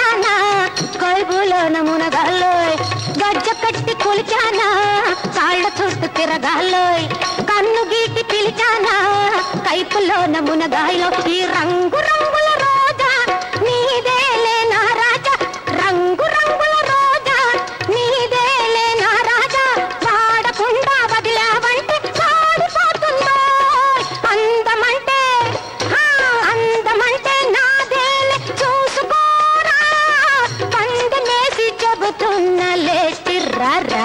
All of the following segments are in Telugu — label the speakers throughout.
Speaker 1: పిలిచానా కైబులోన మునగాలోయ్ గజ్జ కట్టి కొలిచానా కాళ్ళ చుట్టూ తిరగాలోయ్ కన్ను గీటి పిలిచానా కైపులోన మునగాయలో ఈ రంగు రంగుల రోజా నీదేలే నా రాజా రంగు రంగుల రోజా నీదేలే నా రాజా వాడకుండా వదిలావంటే వాడిపోతుందో అందమంటే ఆ, అందమంటే నాదేలే చూసుకోరా పందనేసి చెబుతున్న లేచిర్రా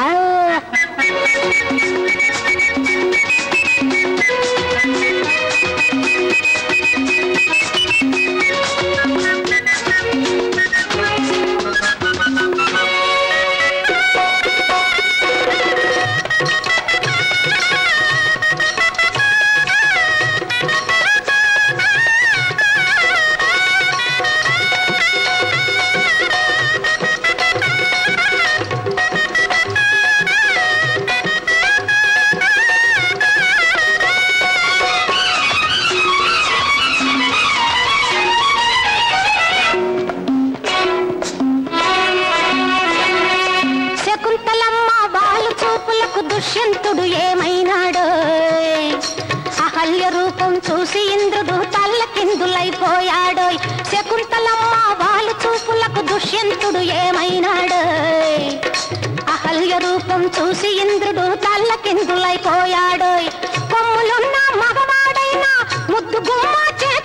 Speaker 1: శకుంతలమ్మ వాళ్ళు చూపులకు దుష్యంతుడు ఏమైనాడో అహల్య రూపం చూసి ఇంద్రుడు తల్లకిందులైపోయాడో శకుంతలమ్మ వాళ్ళు చూపులకు దుష్యంతుడు ఏమైనాడో అహల్య రూపం చూసి ఇంద్రుడు తల్లకిందులైపోయాడో కొమ్ములున్న మగవాడైనా ముద్దు గుమ్మ చేత